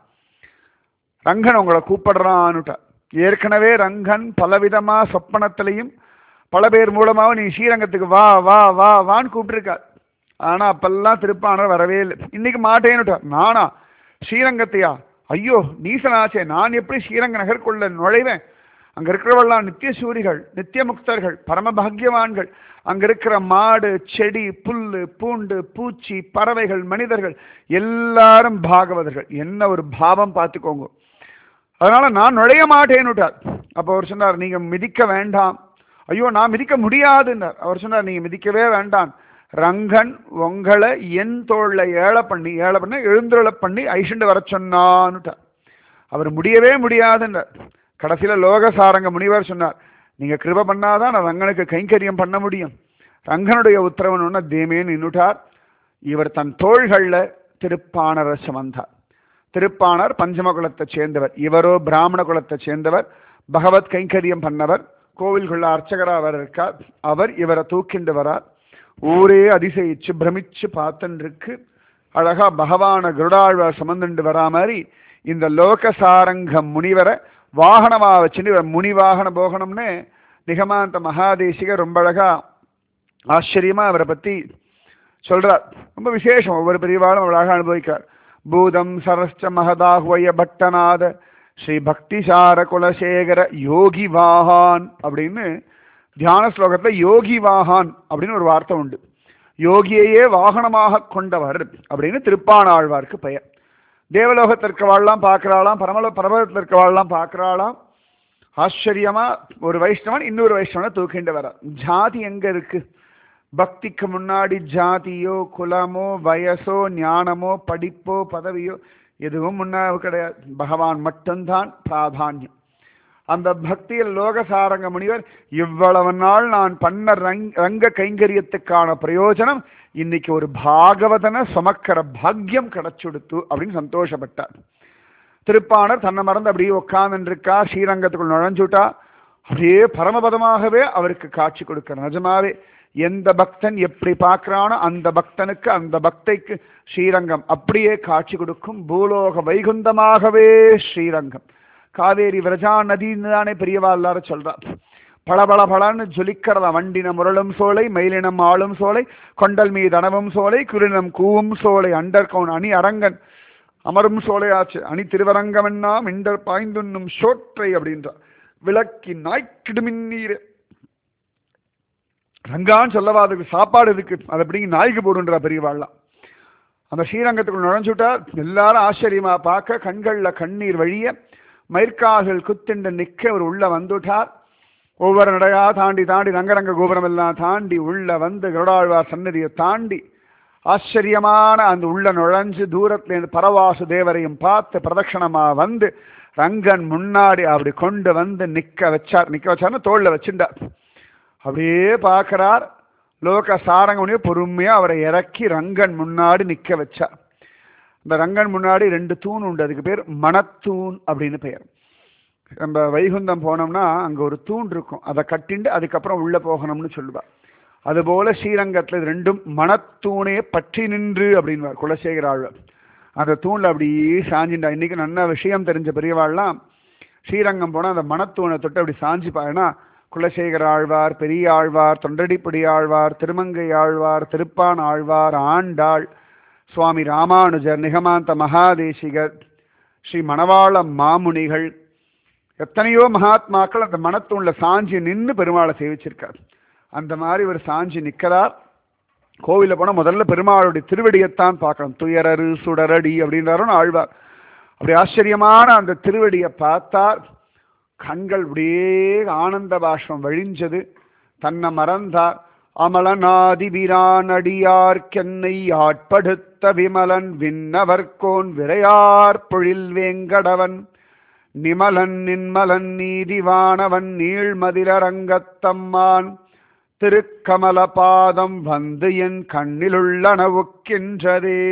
ரங்கன் உங்களை கூப்பிடுறான்னுட்டார் ஏற்கனவே ரங்கன் பலவிதமா சொப்பனத்திலையும் பல பேர் மூலமாவும் நீ ஸ்ரீரங்கத்துக்கு வா வா வா வான்னு கூப்பிட்டுருக்கார் ஆனா அப்பெல்லாம் திருப்பானர் வரவே இல்லை இன்னைக்கு மாட்டேன்னுட்டார் நானா ஸ்ரீரங்கத்தையா ஐயோ நீசனாச்சே நான் எப்படி ஸ்ரீரங்க நகருக்குள்ள நுழைவேன் அங்க இருக்கிறவெல்லாம் நித்திய சூரிகள் நித்திய முக்தர்கள் பரம பாக்யவான்கள் அங்க இருக்கிற மாடு செடி புல்லு பூண்டு பூச்சி பறவைகள் மனிதர்கள் எல்லாரும் பாகவதர்கள் என்ன ஒரு பாவம் பார்த்துக்கோங்க அதனால நான் நுழைய மாட்டேன்னுட்டார் அப்போ அவர் சொன்னார் நீங்க மிதிக்க வேண்டாம் ஐயோ நான் மிதிக்க முடியாதுன்னார் அவர் சொன்னார் நீங்க மிதிக்கவே வேண்டாம் ரங்கன் உங்களை என் தோல்ல ஏழை பண்ணி ஏழை பண்ணி எழுந்துருள பண்ணி ஐஷண்டு வர சொன்னான்னுட்டார் அவர் முடியவே முடியாதுன்னார் கடைசியில லோகசாரங்க முனிவர் சொன்னார் நீங்க கிருப பண்ணாதான் நான் ரங்கனுக்கு கைங்கரியம் பண்ண முடியும் ரங்கனுடைய உத்தரவன் ஒன்று தேமேன்னு நின்னுட்டார் இவர் தன் தோள்கள்ல திருப்பாணரை சுமந்தார் திருப்பாணர் பஞ்சம குலத்தை சேர்ந்தவர் இவரோ பிராமண குலத்தை சேர்ந்தவர் பகவத் கைங்கரியம் பண்ணவர் கோவில்குள்ள அர்ச்சகரா அவர் இருக்கார் அவர் இவரை தூக்கிண்டு வரார் ஊரே அதிசயிச்சு பிரமிச்சு பார்த்துன்னு இருக்கு அழகா பகவான கருடாழ்வார் சுமந்துண்டு வரா மாதிரி இந்த லோகசாரங்க முனிவரை வாகனமா வச்சுட்டு இவர் முனி வாகன போகணும்னு நிகமாந்த மகாதேசிகர் ரொம்ப அழகா ஆச்சரியமா அவரை பத்தி சொல்றார் ரொம்ப விசேஷம் ஒவ்வொரு பெரியவாளும் அழகாக அனுபவிக்கிறார் பூதம் சரஸ்ச மகதாஹ்வய பட்டநாத ஸ்ரீ பக்திசார குலசேகர யோகி வாஹான் அப்படின்னு தியான ஸ்லோகத்துல யோகி வாஹான் அப்படின்னு ஒரு வார்த்தை உண்டு யோகியையே வாகனமாக கொண்டவர் அப்படின்னு திருப்பானாழ்வார்க்கு பெயர் தேவலோகத்தில் இருக்கவாள்லாம் பார்க்கறாளாம் பரமல பரமத்தில் இருக்கவாள்லாம் பார்க்கறாளாம் ஆச்சரியமா ஒரு வைஷ்ணவன் இன்னொரு வைஷ்ணவனை தூக்கிண்டு வர ஜாதி எங்க இருக்கு பக்திக்கு முன்னாடி ஜாதியோ குலமோ வயசோ ஞானமோ படிப்போ பதவியோ எதுவும் முன்னாடி கிடையாது பகவான் மட்டும்தான் பிராதான்யம் அந்த பக்தியில் லோகசாரங்க முனிவர் இவ்வளவு நாள் நான் பண்ண ரங் ரங்க கைங்கரியத்துக்கான பிரயோஜனம் இன்னைக்கு ஒரு பாகவதனை சுமக்கிற பாக்கியம் கிடைச்சுடுத்து அப்படின்னு சந்தோஷப்பட்டார் திருப்பாணர் தன்னை மறந்து அப்படியே உட்கார்ந்துருக்கா ஸ்ரீரங்கத்துக்குள் நுழைஞ்சுட்டா அப்படியே பரமபதமாகவே அவருக்கு காட்சி கொடுக்கிற நிஜமாவே எந்த பக்தன் எப்படி பார்க்கிறானோ அந்த பக்தனுக்கு அந்த பக்தைக்கு ஸ்ரீரங்கம் அப்படியே காட்சி கொடுக்கும் பூலோக வைகுந்தமாகவே ஸ்ரீரங்கம் காவேரி விரஜா நதின்னு தானே பெரியவா எல்லாரும் சொல்றா பள பள பளன்னு ஜொலிக்கிறதா வண்டின முரளும் சோலை மயிலினம் ஆளும் சோலை கொண்டல் மீது அணவும் சோலை குரினம் கூவும் சோலை அண்டர்கவுன் அணி அரங்கன் அமரும் சோலையாச்சு அணி திருவரங்கமென்னா மிண்டர் பாய்ந்துண்ணும் சோற்றை அப்படின்றா விளக்கி நாய்க்கிடுமின் நீர் ரங்கான்னு சொல்லவா அதுக்கு சாப்பாடு இருக்கு அது அப்படிங்க நாய்க்கு போடுன்றா பெரியவாள்லாம் அந்த ஸ்ரீரங்கத்துக்குள் நுழைஞ்சுட்டா எல்லாரும் ஆச்சரியமா பார்க்க கண்கள்ல கண்ணீர் வழிய மயிர்கால்கள் குத்திண்டு நிக்க அவர் உள்ள வந்துட்டார் ஒவ்வொரு நடையா தாண்டி தாண்டி ரங்கரங்க கோபுரம் எல்லாம் தாண்டி உள்ள வந்து கருடாழ்வார் சன்னதியை தாண்டி ஆச்சரியமான அந்த உள்ள நுழைஞ்சு தூரத்துல இருந்து பரவாசு தேவரையும் பார்த்து பிரதட்சணமா வந்து ரங்கன் முன்னாடி அப்படி கொண்டு வந்து நிக்க வச்சார் நிக்க வச்சார்னு தோல்ல வச்சுட்டார் அப்படியே பார்க்கிறார் லோக சாரங்கமுனிய பொறுமையா அவரை இறக்கி ரங்கன் முன்னாடி நிக்க வச்சார் இந்த ரங்கன் முன்னாடி ரெண்டு தூண் உண்டு அதுக்கு பேர் மணத்தூண் அப்படின்னு பெயர் நம்ம வைகுந்தம் போனோம்னா அங்க ஒரு தூண் இருக்கும் அதை கட்டிண்டு அதுக்கப்புறம் உள்ள போகணும்னு சொல்லுவா அதுபோல ஸ்ரீரங்கத்துல இது ரெண்டும் மணத்தூணே பற்றி நின்று அப்படின்வார் குலசேகர ஆழ்வார் அந்த தூண்ல அப்படியே சாஞ்சிண்டா இன்னைக்கு நல்ல விஷயம் தெரிஞ்ச பெரியவாள்லாம் ஸ்ரீரங்கம் போனா அந்த மணத்தூணை தொட்டு அப்படி சாஞ்சி பாருன்னா குலசேகர ஆழ்வார் பெரிய ஆழ்வார் தொண்டடிப்படி ஆழ்வார் திருமங்கை ஆழ்வார் திருப்பான் ஆழ்வார் ஆண்டாள் சுவாமி ராமானுஜர் நிகமாந்த மகாதேசிகர் ஸ்ரீ மணவாள மாமுனிகள் எத்தனையோ மகாத்மாக்கள் அந்த மனத்தூண்ல சாஞ்சி நின்று பெருமாளை சேவிச்சிருக்கார் அந்த மாதிரி ஒரு சாஞ்சி நிற்கிறார் கோவிலில் போனால் முதல்ல பெருமாளுடைய திருவடியைத்தான் பார்க்கணும் துயரரு சுடரடி அப்படின்றாரும் ஆழ்வார் அப்படி ஆச்சரியமான அந்த திருவடியை பார்த்தார் கண்கள் அப்படியே ஆனந்த பாஷ்பம் வழிஞ்சது தன்னை மறந்தார் அமலநாதி வீரான் அடியார்க்கென்னை ஆட்படுத்த விமலன் விண்ணவர்கோன் விரையார் பொழில் வேங்கடவன் நிமலன் நின்மலன் நீதிவானவன் நீழ்மதிலரங்கத்தம்மான் திருக்கமல பாதம் வந்து என் கண்ணிலுள்ள நவுக்கின்றதே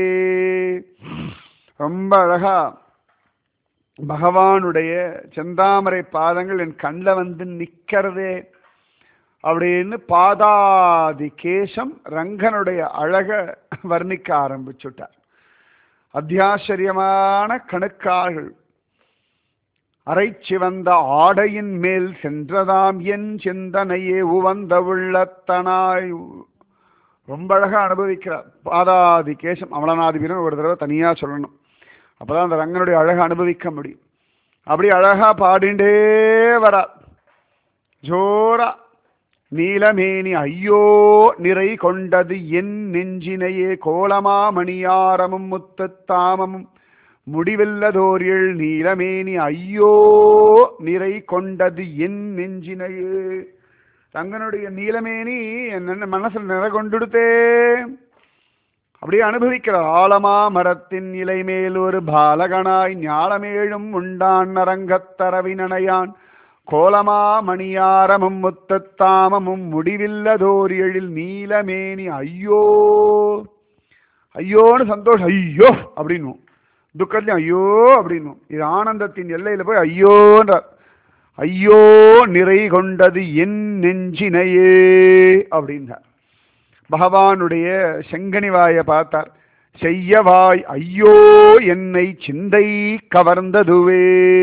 ரொம்ப அழகா பகவானுடைய செந்தாமரை பாதங்கள் என் கண்ணில் வந்து நிற்கிறதே அப்படின்னு பாதாதி கேசம் ரங்கனுடைய அழக வர்ணிக்க ஆரம்பிச்சுட்டார் அத்தியாச்சரியமான கணுக்கால்கள் அரைச்சிவந்த ஆடையின் மேல் சென்றதாம் என் சிந்தனையே உவந்த உள்ளத்தனாய் ரொம்ப அழகா அனுபவிக்கிறார் பாதாதி கேசம் அமலநாதி வீரன் ஒரு தடவை தனியா சொல்லணும் அப்பதான் அந்த ரங்கனுடைய அழகை அனுபவிக்க முடியும் அப்படி அழகா பாடிண்டே வரா ஜோரா நீலமேனி ஐயோ நிறை கொண்டது என் நெஞ்சினையே கோலமா மணியாரமும் முத்துத்தாமமும் முடிவில்லதோரில் நீலமேனி ஐயோ நிறை கொண்டது என் நெஞ்சினையே ரங்கனுடைய நீலமேனி என்ன மனசில் நிறை கொண்டுடுத்தே அப்படியே அனுபவிக்கிறார் ஆலமா மரத்தின் இலை மேல் ஒரு பாலகனாய் ஞாலமேழும் உண்டான் நரங்கத்தரவினனையான் கோலமா மணியாரமும் முத்தத்தாமமும் முடிவில்லதோர் எழில் நீலமேனி ஐயோ ஐயோன்னு சந்தோஷம் ஐயோ அப்படின்னும் துக்கத்தையும் ஐயோ அப்படின்னும் இது ஆனந்தத்தின் எல்லையில போய் ஐயோன்றார் ஐயோ நிறை கொண்டது என் நெஞ்சினையே அப்படின்றார் பகவானுடைய செங்கனிவாயை பார்த்தார் செய்யவாய் ஐயோ என்னை சிந்தை கவர்ந்ததுவே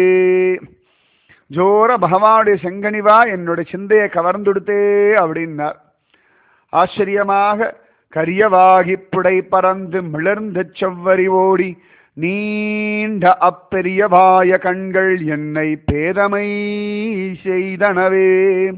ஜோர பகவானுடைய செங்கனிவா என்னுடைய சிந்தையை கவர்ந்துடுத்தே அப்படின்னார் ஆச்சரியமாக கரியவாகி புடை பறந்து மிளர்ந்து செவ்வரி ஓடி நீண்ட அப்பெரியவாய கண்கள் என்னை பேதமை செய்தனவே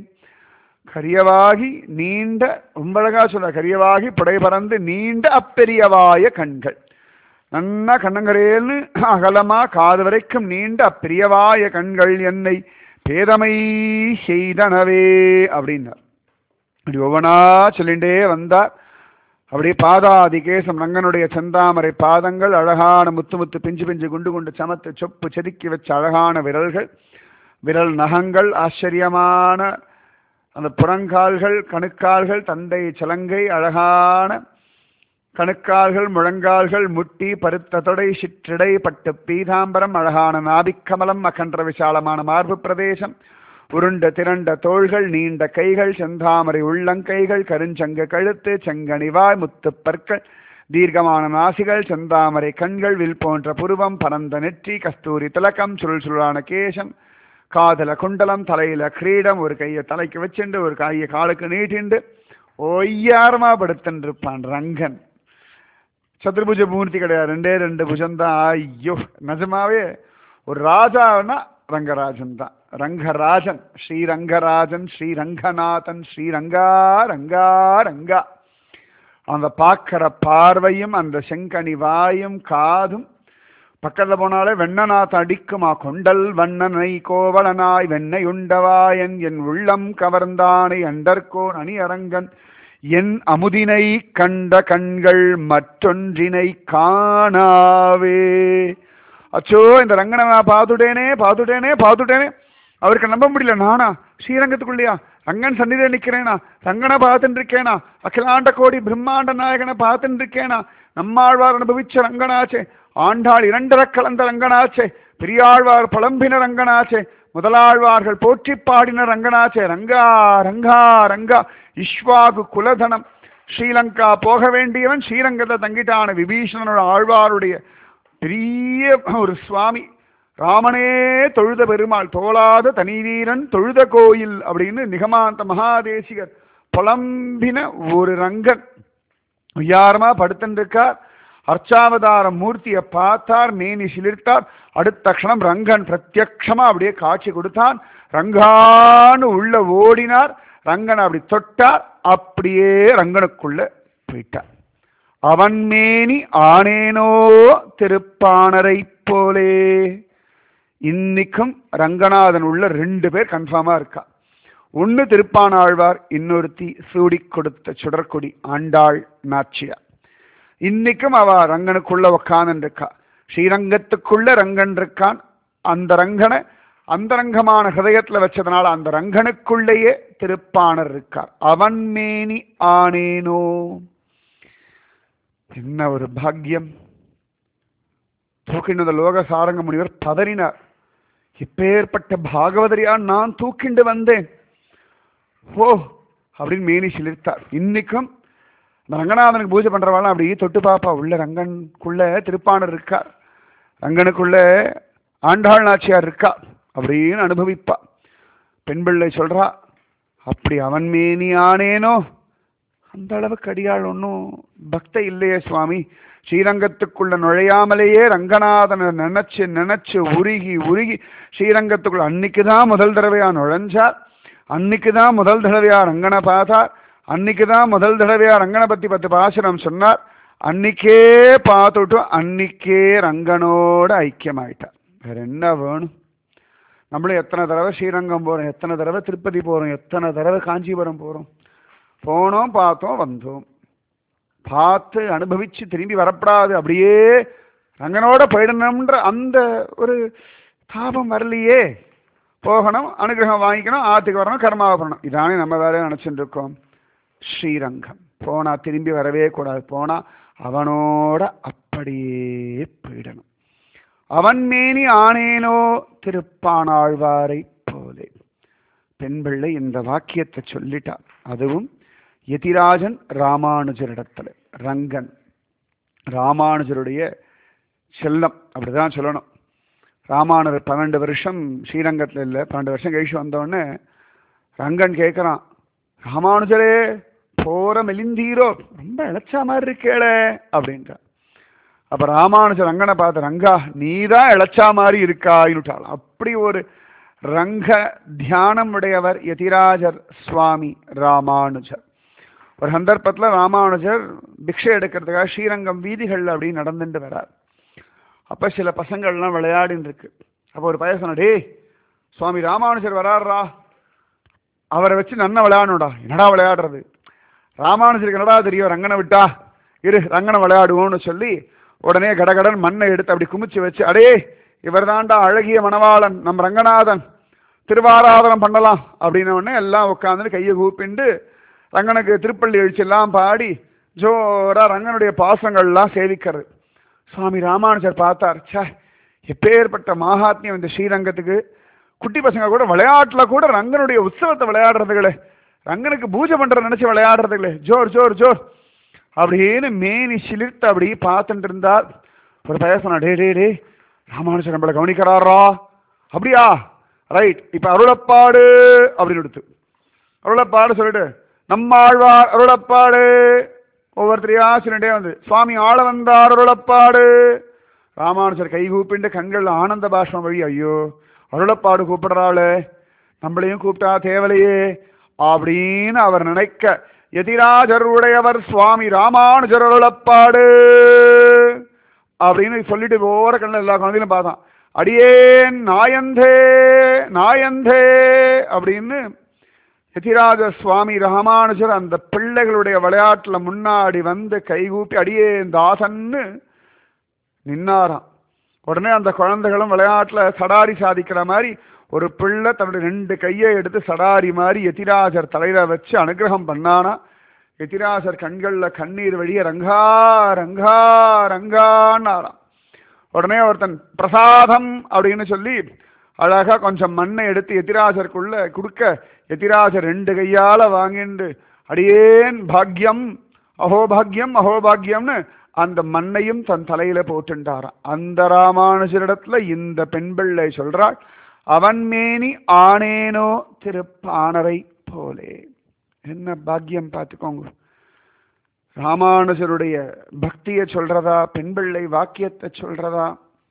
கரியவாகி நீண்ட ரொம்ப அழகா சொல்ல கரியவாகி புடை பறந்து நீண்ட அப்பெரியவாய கண்கள் நன்னா கண்ணங்கரேல்னு அகலமா காது வரைக்கும் நீண்ட அப்பெரியவாய கண்கள் என்னை பேதமை செய்தனவே அப்படின்னார் இப்படி ஒவ்வொன்றா சொல்லிண்டே வந்தார் அப்படியே பாதாதி கேசம் ரங்கனுடைய செந்தாமரை பாதங்கள் அழகான முத்து முத்து பிஞ்சு பிஞ்சு குண்டு குண்டு சமத்து சொப்பு செதுக்கி வச்ச அழகான விரல்கள் விரல் நகங்கள் ஆச்சரியமான அந்த புறங்கால்கள் கணுக்கால்கள் தந்தை சலங்கை அழகான கணுக்கால்கள் முழங்கால்கள் முட்டி பருத்த தொடை சிற்றிடை பட்டு பீதாம்பரம் அழகான நாபிக்கமலம் அகன்ற விசாலமான மார்பு பிரதேசம் உருண்ட திரண்ட தோள்கள் நீண்ட கைகள் செந்தாமரை உள்ளங்கைகள் கருஞ்சங்க கழுத்து செங்கனிவாய் முத்துப் பற்கள் தீர்க்கமான நாசிகள் செந்தாமரை கண்கள் வில் போன்ற புருவம் பரந்த நெற்றி கஸ்தூரி திலக்கம் சுருள் சுருளான கேசம் காதல குண்டலம் தலையில கிரீடம் ஒரு கையை தலைக்கு வச்சுண்டு ஒரு கையை காலுக்கு நீட்டிண்டு ஒய்யாரமா படுத்துருப்பான் ரங்கன் சதுர்புஜ மூர்த்தி கிடையாது ரெண்டே ரெண்டு புஜந்தான் ஐயோ நிஜமாவே ஒரு ராஜான்னா ரங்கராஜன் தான் ரங்கராஜன் ஸ்ரீரங்கராஜன் ஸ்ரீரங்கநாதன் ஸ்ரீரங்கா ரங்கா ரங்கா அந்த பார்க்கிற பார்வையும் அந்த செங்கனி வாயும் காதும் பக்கத்துல போனாலே வெண்ணநாத் அடிக்குமா கொண்டல் வண்ணனை கோவலனாய் வெண்ணை உண்டவாயன் என் உள்ளம் கவர்ந்தானை அண்டர்கோன் அணி அரங்கன் என் அமுதினை கண்ட கண்கள் மற்றொன்றினை காணாவே அச்சோ இந்த ரங்கனை நான் பார்த்துட்டேனே பார்த்துட்டேனே பார்த்துட்டேனே அவருக்கு நம்ப முடியல நானா ஸ்ரீரங்கத்துக்குள்ளேயா ரங்கன் சன்னிதியில் நிற்கிறேனா ரங்கனை பார்த்துட்டு இருக்கேனா அகிலாண்ட கோடி பிரம்மாண்ட நாயகனை பார்த்துட்டு இருக்கேனா நம்மாழ்வார் அனுபவிச்ச ரங்கனாச்சே ஆண்டாள் இரண்டர கலந்த ரங்கனாச்சே பெரியாழ்வார் புலம்பின ரங்கனாச்சே முதலாழ்வார்கள் போற்றி பாடின ரங்கனாச்சே ரங்கா ரங்கா ரங்கா இஷ்வாகு குலதனம் ஸ்ரீலங்கா போக வேண்டியவன் ஸ்ரீரங்கத்தை தங்கிட்டான விபீஷணனோட ஆழ்வாருடைய பெரிய ஒரு சுவாமி ராமனே தொழுத பெருமாள் தோளாத தனிவீரன் தொழுத கோயில் அப்படின்னு நிகமாந்த மகாதேசிகர் புலம்பின ஒரு ரங்கன் உயாரமா படுத்துருக்கார் அர்ச்சாவதார மூர்த்தியை பார்த்தார் மேனி சிலிர்த்தார் அடுத்த க்ஷணம் ரங்கன் பிரத்யக்ஷமா அப்படியே காட்சி கொடுத்தான் ரங்கான்னு உள்ள ஓடினார் ரங்கன் அப்படி தொட்டார் அப்படியே ரங்கனுக்குள்ள போயிட்டார் அவன் மேனி ஆனேனோ திருப்பாணரை போலே இன்னைக்கும் ரங்கநாதன் உள்ள ரெண்டு பேர் கன்ஃபார்மா இருக்கா ஒன்னு திருப்பானாழ்வார் இன்னொருத்தி சூடி கொடுத்த சுடற்கொடி ஆண்டாள் நாச்சியார் இன்னைக்கும் அவ ரங்கனுக்குள்ள உக்காந்துருக்கா ஸ்ரீரங்கத்துக்குள்ள ரங்கன் இருக்கான் அந்த ரங்கனை அந்தரங்கமான ஹிருதயத்துல வச்சதுனால அந்த ரங்கனுக்குள்ளேயே திருப்பாணர் இருக்கார் அவன் மேனி ஆனேனோ என்ன ஒரு பாக்கியம் தூக்கிண்டு லோக சாரங்க முனிவர் பதறினார் இப்பேற்பட்ட பாகவதரியா நான் தூக்கிண்டு வந்தேன் ஓ அப்படின்னு மேனி சிலிர்த்தார் இன்னைக்கும் இந்த ரங்கநாதனுக்கு பூஜை பண்றவாள் அப்படி தொட்டு பாப்பா உள்ள ரங்கனுக்குள்ள திருப்பாணர் இருக்கார் ரங்கனுக்குள்ள ஆண்டாள் நாச்சியார் இருக்கா அப்படின்னு அனுபவிப்பா பெண் பிள்ளை சொல்றா அப்படி அவன் மேனி ஆனேனோ அந்த அளவுக்கு அடியாள் ஒன்றும் பக்த இல்லையே சுவாமி ஸ்ரீரங்கத்துக்குள்ள நுழையாமலேயே ரங்கநாதனை நினைச்சு நினைச்சு உருகி உருகி ஸ்ரீரங்கத்துக்குள்ள அன்னைக்கு தான் முதல் தடவையா நுழைஞ்சார் அன்னைக்கு தான் முதல் தடவையா ரங்கனை பார்த்தார் அன்னைக்கு தான் முதல் தடவையா ரங்கனை பத்தி பத்து பாசனம் சொன்னார் அன்னைக்கே பார்த்துட்டு அன்னைக்கே ரங்கனோட ஐக்கியமாயிட்டார் வேற என்ன வேணும் நம்மளும் எத்தனை தடவை ஸ்ரீரங்கம் போறோம் எத்தனை தடவை திருப்பதி போறோம் எத்தனை தடவை காஞ்சிபுரம் போறோம் போனோம் பார்த்தோம் வந்தோம் பார்த்து அனுபவிச்சு திரும்பி வரப்படாது அப்படியே ரங்கனோட போயிடணும்ன்ற அந்த ஒரு தாபம் வரலையே போகணும் அனுகிரகம் வாங்கிக்கணும் ஆத்துக்கு வரணும் கர்மாவை பண்ணணும் இதானே நம்ம வேலையை நினச்சிட்டு இருக்கோம் ஸ்ரீரங்கம் போனா திரும்பி வரவே கூடாது போனா அவனோட அப்படியே போயிடணும் அவன் மேனி ஆனேனோ திருப்பானாழ்வாரை போலே பெண் பிள்ளை இந்த வாக்கியத்தை சொல்லிட்டா அதுவும் யதிராஜன் ராமானுஜரிடத்துல ரங்கன் ராமானுஜருடைய செல்லம் அப்படிதான் சொல்லணும் ராமானுஜர் பன்னெண்டு வருஷம் ஸ்ரீரங்கத்தில் இல்லை பன்னெண்டு வருஷம் கழிச்சு வந்தோடனே ரங்கன் கேட்குறான் ராமானுஜரே போற மெலிந்தீரோ ரொம்ப இழைச்சா மாதிரி இருக்கேளே அப்படின்றான் அப்ப ராமானுஜர் ரங்கனை பார்த்து ரங்கா நீ தான் இழைச்சா மாதிரி இருக்காயின்னுட்டாள் அப்படி ஒரு ரங்க தியானம் உடையவர் யதிராஜர் சுவாமி ராமானுஜர் ஒரு சந்தர்ப்பத்தில் ராமானுஜர் பிக்ஷை எடுக்கிறதுக்காக ஸ்ரீரங்கம் வீதிகளில் அப்படி நடந்துட்டு வரார் அப்போ சில பசங்கள்லாம் விளையாடின்னு இருக்கு அப்போ ஒரு பையன் சொன்ன டேய் சுவாமி ராமானுஜர் வராருடா அவரை வச்சு நன்னா விளையாடணும்டா என்னடா விளையாடுறது ராமானுஜருக்கு என்னடா தெரியும் ரங்கனை விட்டா இரு ரங்கனை விளையாடுவோம்னு சொல்லி உடனே கடகடன் மண்ணை எடுத்து அப்படி குமிச்சு வச்சு அடே இவர் தாண்டா அழகிய மணவாளன் நம் ரங்கநாதன் திருவாராதனம் பண்ணலாம் அப்படின்ன உடனே எல்லாம் உட்காந்துட்டு கையை கூப்பிண்டு ரங்கனுக்கு திருப்பள்ளி எழுச்சியெல்லாம் பாடி ஜோரா ரங்கனுடைய பாசங்கள்லாம் சேவிக்கிறது சுவாமி ராமானுஜர் பார்த்தார் ச்சே எப்பேற்பட்ட மாகாத்மியம் இந்த ஸ்ரீரங்கத்துக்கு குட்டி பசங்க கூட விளையாட்டுல கூட ரங்கனுடைய உற்சவத்தை விளையாடுறதுகளே ரங்கனுக்கு பூஜை பண்ற நினைச்சு விளையாடுறதுகளே ஜோர் ஜோர் ஜோர் அப்படின்னு மேனி சிலிர்த்து அப்படி பார்த்துட்டு இருந்தார் ஒரு பையன் சொன்னா டே டே டே ராமானுஜர் நம்மளை கவனிக்கிறாரா அப்படியா ரைட் இப்ப அருளப்பாடு அப்படின்னு எடுத்து அருளப்பாடு சொல்லிட்டு நம்மாழ்வார் அருளப்பாடு ஒவ்வொருத்தரையா சொல்லிட்டே வந்து சுவாமி ஆள வந்தார் அருளப்பாடு ராமானுஜர் கை கூப்பிண்டு கண்கள் ஆனந்த பாஷ்பம் வழி ஐயோ அருளப்பாடு கூப்பிடுறாளே நம்மளையும் கூப்பிட்டா தேவலையே அப்படின்னு அவர் நினைக்க எதிராஜர் உடையவர் சுவாமி ராமானுஜர் அருளப்பாடு அப்படின்னு சொல்லிட்டு ஓர கண்ணில் எல்லா குழந்தையிலும் பார்த்தான் அடியேன் நாயந்தே நாயந்தே அப்படின்னு யதிராஜ சுவாமி ராமானுஜர் அந்த பிள்ளைகளுடைய விளையாட்டுல முன்னாடி வந்து கைகூப்பி அடியேன் தாசன்னு நின்னாராம் உடனே அந்த குழந்தைகளும் விளையாட்டுல சடாரி சாதிக்கிற மாதிரி ஒரு பிள்ளை தன்னுடைய ரெண்டு கையை எடுத்து சடாரி மாதிரி எதிராஜர் தலையில வச்சு அனுகிரகம் பண்ணானா எதிராஜர் கண்கள்ல கண்ணீர் வழிய ரங்கா ரங்கா ரங்கான்னாராம் உடனே ஒருத்தன் பிரசாதம் அப்படின்னு சொல்லி அழகா கொஞ்சம் மண்ணை எடுத்து எதிராஜருக்குள்ள கொடுக்க எதிராஜர் ரெண்டு கையால வாங்கிண்டு அடியேன் பாக்யம் அஹோபாக்யம் அஹோபாக்யம்னு அந்த மண்ணையும் தன் தலையில போட்டுண்டாராம் அந்த ராமானுஜரிடத்துல இந்த பெண் பிள்ளை சொல்றாள் அவன் மேனி ஆனேனோ திருப்பாணரை போலே என்ன பாக்கியம் பார்த்துக்கோங்க ராமானுஜருடைய பக்தியை சொல்றதா பெண் பிள்ளை வாக்கியத்தை சொல்றதா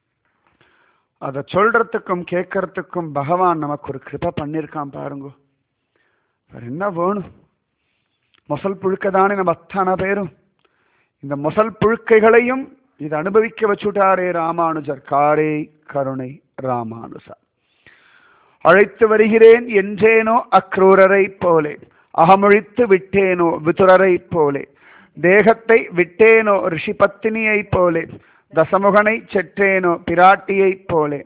அதை சொல்றதுக்கும் கேட்கறதுக்கும் பகவான் நமக்கு ஒரு கிருபை பண்ணியிருக்கான் பாருங்க வேற என்ன வேணும் மொசல் புழுக்க தானே நம்ம அத்தனை பேரும் இந்த மொசல் புழுக்கைகளையும் இது அனுபவிக்க வச்சுட்டாரே ராமானுஜர் காரே கருணை ராமானுஜர் அழைத்து வருகிறேன் என்றேனோ அக்ரூரரை போலே அகமொழித்து விட்டேனோ விதுரரை போலே தேகத்தை விட்டேனோ ரிஷி பத்தினியைப் போலே தசமுகனை செற்றேனோ பிராட்டியைப் போலே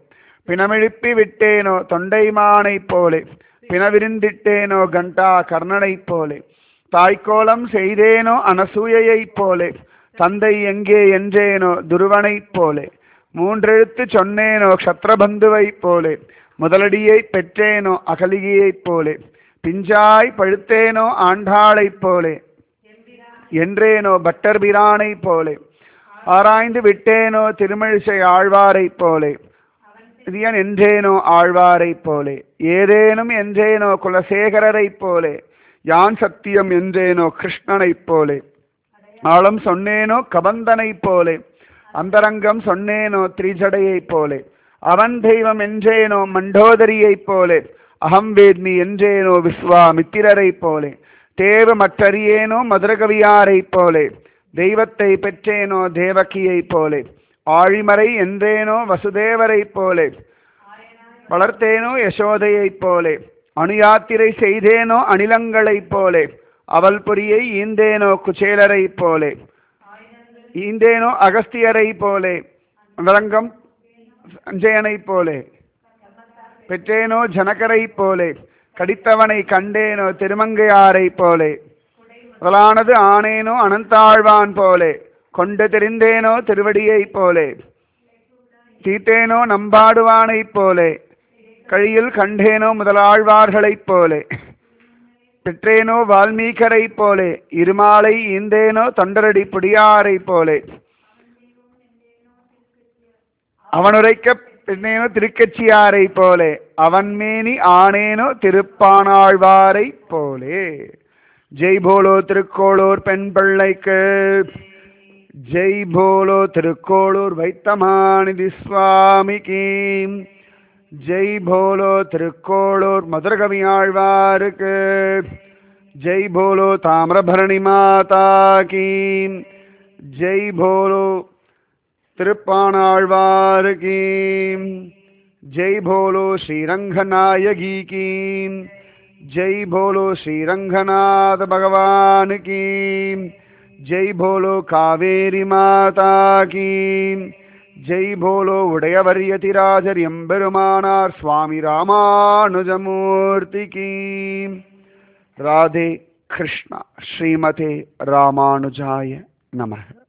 பிணமெழுப்பி விட்டேனோ தொண்டைமானைப் போலே பிணவிருந்திட்டேனோ கண்டா கர்ணனைப் போலே தாய்க்கோலம் செய்தேனோ அனசூயைப் போலே தந்தை எங்கே என்றேனோ துருவனைப் போலே மூன்றெழுத்து சொன்னேனோ க்ஷத்ரபந்துவைப் போலே முதலடியை பெற்றேனோ அகலிகையைப் போலே பிஞ்சாய் பழுத்தேனோ ஆண்டாளைப் போலே என்றேனோ பட்டர் பிரானைப் போலே ஆராய்ந்து விட்டேனோ திருமழிசை ஆழ்வாரைப் போலே இதயன் என்றேனோ ஆழ்வாரைப் போலே ஏதேனும் என்றேனோ குலசேகரரைப் போலே யான் சத்தியம் என்றேனோ கிருஷ்ணனைப் போலே ஆழம் சொன்னேனோ கபந்தனைப் போலே அந்தரங்கம் சொன்னேனோ திரிஜடையைப் போலே அவன் தெய்வம் என்றேனோ மண்டோதரியைப் போலே அகம் வேத்மி என்றேனோ விஸ்வாமித்திரரைப் போலே தேவ மற்றறியேனோ மதுரகவியாரைப் போலே தெய்வத்தை பெற்றேனோ தேவகியைப் போலே ஆழிமறை என்றேனோ வசுதேவரைப் போலே வளர்த்தேனோ யசோதையைப் போலே அணுயாத்திரை செய்தேனோ அணிலங்களைப் போலே அவள் பொறியை ஈந்தேனோ குச்சேலரைப் போலே ஈந்தேனோ அகஸ்தியரைப் போலே விரங்கம் சஞ்சயனைப் போலே பெற்றேனோ ஜனகரைப் போலே கடித்தவனை கண்டேனோ திருமங்கையாரைப் போலே முதலானது ஆனேனோ அனந்தாழ்வான் போலே கொண்டு தெரிந்தேனோ திருவடியைப் போலே தீத்தேனோ நம்பாடுவானைப் போலே கழியில் கண்டேனோ முதலாழ்வார்களைப் போலே பெற்றேனோ வால்மீகரைப் போலே இருமாலை ஈந்தேனோ தொண்டரடி புடியாரைப் போலே அவனுரைக்க பெண்ணேனோ திருக்கட்சியாரைப் போலே அவன் மேனி ஆனேனோ திருப்பானாழ்வாரைப் போலே ஜெய் போலோ திருக்கோளூர் பெண் பிள்ளைக்கு ஜெய் போலோ திருக்கோளூர் வைத்தமாநிதி சுவாமிக்கு ஜெய் போலோ திருக்கோளூர் மதுரகவியாழ்வாருக்கு ஜெய் போலோ தாமிரபரணி மாதா கீ ஜெய் போலோ திருப்பானாழ்வாருக்கு ஜெய் போலோ ஸ்ரீரங்கநாயகி கீ ஜெய் போலோ ஸ்ரீரங்கநாத பகவான் கீ ஜெய் போலோ காவேரி மாதா கீ ஜெய் போலோ உடையவரியதிராஜர் எம்பெருமானார் சுவாமி ராமானுஜமூர்த்தி கீ ராதே கிருஷ்ணா ஸ்ரீமதே ராமானுஜாய நமக